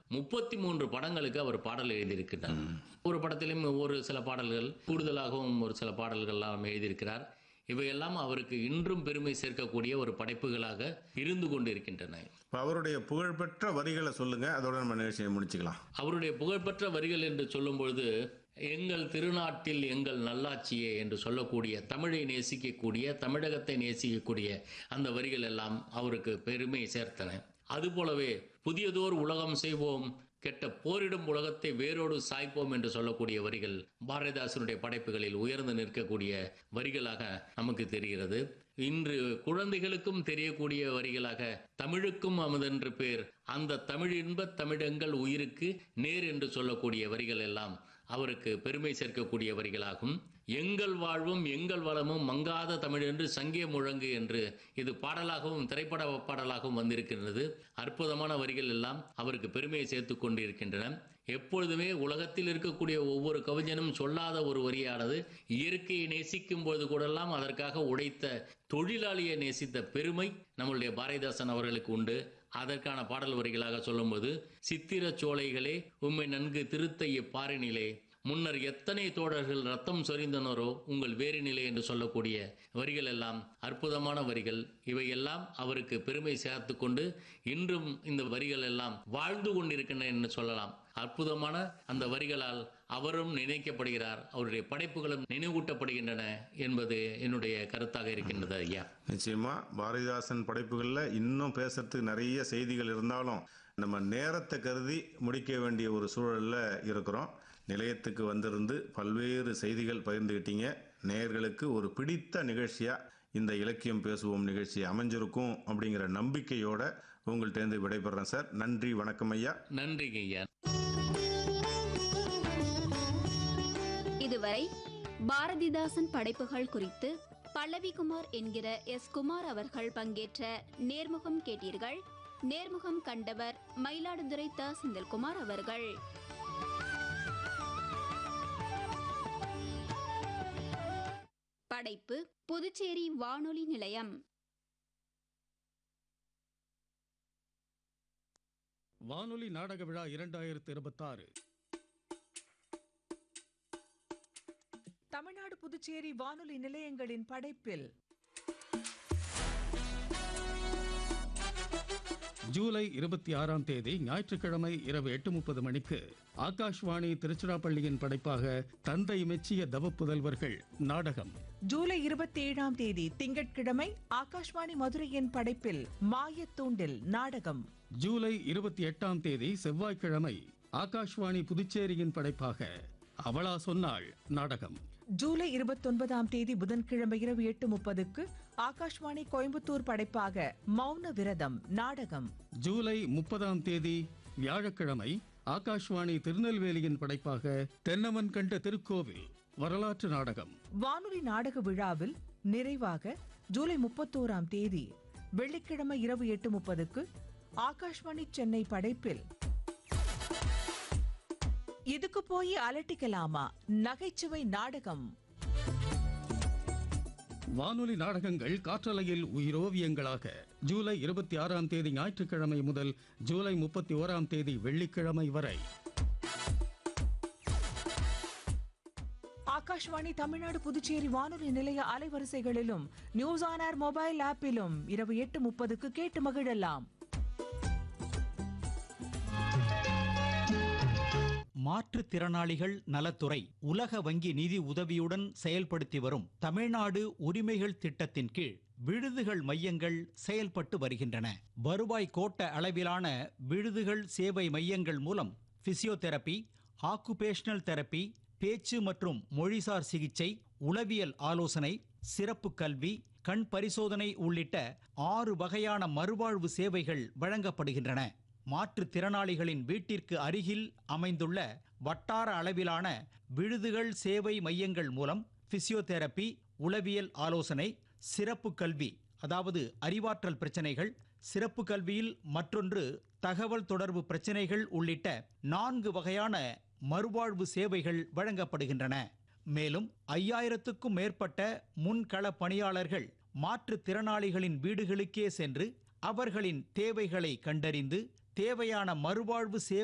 முப்பத்தி மூன்று படங்களுக்கு அவர் பாடல் எழுதியிருக்கிறார் ஒரு படத்திலும் ஒரு சில பாடல்கள் கூடுதலாகவும் ஒரு சில பாடல்கள்லாம் எழுதியிருக்கிறார் இவையெல்லாம் அவருக்கு இன்றும் பெருமை சேர்க்கக்கூடிய ஒரு படைப்புகளாக இருந்து கொண்டிருக்கின்றன இப்போ அவருடைய புகழ்பெற்ற வரிகளை சொல்லுங்க அதோட நம்ம நிகழ்ச்சியை முடிச்சுக்கலாம் அவருடைய புகழ்பெற்ற வரிகள் என்று சொல்லும் பொழுது எங்கள் திருநாட்டில் எங்கள் நல்லாட்சியே என்று சொல்லக்கூடிய தமிழை நேசிக்கக்கூடிய தமிழகத்தை நேசிக்கக்கூடிய அந்த வரிகள் எல்லாம் அவருக்கு பெருமை சேர்த்தன அதுபோலவே புதியதோர் உலகம் செய்வோம் கெட்ட போரிடும் உலகத்தை வேரோடு சாய்ப்போம் என்று சொல்லக்கூடிய வரிகள் பாரதிதாசனுடைய படைப்புகளில் உயர்ந்து நிற்கக்கூடிய வரிகளாக நமக்கு தெரிகிறது இன்று குழந்தைகளுக்கும் தெரியக்கூடிய வரிகளாக தமிழுக்கும் அமுதென்று பேர் அந்த தமிழ் இன்பத் தமிழங்கள் உயிருக்கு நேர் என்று சொல்லக்கூடிய வரிகள் எல்லாம் அவருக்கு பெருமை சேர்க்கக்கூடிய வரிகளாகும் எங்கள் வாழ்வும் எங்கள் வளமும் மங்காத தமிழ் என்று சங்கே முழங்கு என்று இது பாடலாகவும் திரைப்பட பாடலாகவும் வந்திருக்கின்றது அற்புதமான வரிகள் எல்லாம் அவருக்கு பெருமையை சேர்த்து கொண்டிருக்கின்றன எப்பொழுதுமே உலகத்தில் இருக்கக்கூடிய ஒவ்வொரு கவிஞனும் சொல்லாத ஒரு வரியானது இயற்கையை நேசிக்கும் பொழுது கூடெல்லாம் அதற்காக உடைத்த தொழிலாளியை நேசித்த பெருமை நம்மளுடைய பாரதிதாசன் அவர்களுக்கு உண்டு அதற்கான பாடல் வரிகளாக சொல்லும்போது சித்திர சோலைகளே உம்மை நன்கு திருத்த இப்பாரினிலே முன்னர் எத்தனை தோழர்கள் ரத்தம் சொரிந்தனரோ உங்கள் வேறு நிலை என்று சொல்லக்கூடிய வரிகள் எல்லாம் அற்புதமான வரிகள் இவையெல்லாம் அவருக்கு பெருமை சேர்த்து கொண்டு இன்றும் இந்த வரிகள் எல்லாம் வாழ்ந்து கொண்டிருக்கின்றன என்று சொல்லலாம் அற்புதமான அந்த வரிகளால் அவரும் நினைக்கப்படுகிறார் அவருடைய படைப்புகளும் நினைவூட்டப்படுகின்றன என்பது என்னுடைய கருத்தாக இருக்கின்றது ஐயா நிச்சயமா பாரதிதாசன் படைப்புகளில் இன்னும் பேசுறதுக்கு நிறைய செய்திகள் இருந்தாலும் நம்ம நேரத்தை கருதி முடிக்க வேண்டிய ஒரு சூழல்ல இருக்கிறோம் நிலையத்துக்கு வந்திருந்து பல்வேறு செய்திகள் பகிர்ந்துக்கிட்டீங்க நேயர்களுக்கு ஒரு பிடித்த நிகழ்ச்சியா இந்த இலக்கியம் பேசுவோம் நிகழ்ச்சி அமைஞ்சிருக்கும் அப்படிங்கிற நம்பிக்கையோட உங்கள்கிட்டேருந்து விடைபெறேன் சார் நன்றி வணக்கம் ஐயா நன்றிங்க ஐயா இதுவரை பாரதிதாசன் படைப்புகள் குறித்து பல்லவிகுமார் என்கிற எஸ் குமார் அவர்கள் பங்கேற்ற நேர்முகம் கேட்டீர்கள் நேர்முகம் கண்டவர் மயிலாடுதுறை த செந்தில்குமார் அவர்கள் படைப்பு புதுச்சேரி வானொலி நிலையம் வானொலி நாடக விழா இரண்டாயிரத்து இருபத்தாறு தமிழ்நாடு புதுச்சேரி வானொலி நிலையங்களின் படைப்பில் ஜூலை இருபத்தி ஆறாம் தேதி ஞாயிற்றுக்கிழமை இரவு எட்டு முப்பது மணிக்கு ஆகாஷ்வாணி திருச்சிராப்பள்ளியின் படைப்பாக தந்தை மெச்சிய தவப்புதல்வர்கள் நாடகம் ஜூலை இருபத்தி ஏழாம் தேதி திங்கட்கிழமை ஆகாஷ்வாணி மதுரையின் படைப்பில் மாயத்தூண்டில் நாடகம் ஜூலை இருபத்தி எட்டாம் தேதி செவ்வாய்க்கிழமை ஆகாஷ்வாணி புதுச்சேரியின் படைப்பாக அவளா சொன்னாள் நாடகம் ஜூலை இருபத்தொன்பதாம் தேதி புதன்கிழமை இரவு எட்டு முப்பதுக்கு ஆகாஷ்வாணி கோயம்புத்தூர் படைப்பாக மௌன விரதம் நாடகம் ஜூலை முப்பதாம் தேதி வியாழக்கிழமை ஆகாஷ்வாணி திருநெல்வேலியின் படைப்பாக தென்னவன் கண்ட திருக்கோவில் வரலாற்று நாடகம் வானொலி நாடக விழாவில் நிறைவாக ஜூலை முப்பத்தோராம் தேதி வெள்ளிக்கிழமை இரவு எட்டு முப்பதுக்கு ஆகாஷ்வாணி சென்னை படைப்பில் இதுக்கு போய் அலட்டிக்கலாமா நகைச்சுவை நாடகம் வானொலி நாடகங்கள் காற்றலையில் உயிரோவியங்களாக ஜூலை இருபத்தி ஆறாம் தேதி ஞாயிற்றுக்கிழமை முதல் ஜூலை முப்பத்தி ஓராம் தேதி வெள்ளிக்கிழமை வரை ஆகாஷ்வாணி தமிழ்நாடு புதுச்சேரி வானொலி நிலைய அலைவரிசைகளிலும் நியூஸ் ஆன் ஏர் மொபைல் ஆப்பிலும் இரவு எட்டு முப்பதுக்கு கேட்டு மகிழலாம் மாற்றுத்திறனாளிகள் நலத்துறை உலக வங்கி நிதி உதவியுடன் செயல்படுத்தி வரும் தமிழ்நாடு உரிமைகள் திட்டத்தின் கீழ் விடுதிகள் மையங்கள் செயல்பட்டு வருகின்றன வருவாய் கோட்ட அளவிலான விடுதிகள் சேவை மையங்கள் மூலம் பிசியோதெரபி ஆக்குபேஷனல் தெரபி பேச்சு மற்றும் மொழிசார் சிகிச்சை உளவியல் ஆலோசனை சிறப்பு கல்வி கண் பரிசோதனை உள்ளிட்ட ஆறு வகையான மறுவாழ்வு சேவைகள் வழங்கப்படுகின்றன மாற்றுத்திறனாளிகளின் வீட்டிற்கு அருகில் அமைந்துள்ள வட்டார அளவிலான விடுதிகள் சேவை மையங்கள் மூலம் பிசியோதெரபி உளவியல் ஆலோசனை சிறப்பு கல்வி அதாவது அறிவாற்றல் பிரச்சனைகள் சிறப்பு கல்வியில் மற்றொன்று தகவல் தொடர்பு பிரச்சனைகள் உள்ளிட்ட நான்கு வகையான மறுவாழ்வு சேவைகள் வழங்கப்படுகின்றன மேலும் ஐயாயிரத்துக்கும் மேற்பட்ட முன்கள பணியாளர்கள் மாற்றுத்திறனாளிகளின் வீடுகளுக்கே சென்று அவர்களின் தேவைகளை கண்டறிந்து தேவையான மறுவாழ்வு சேவை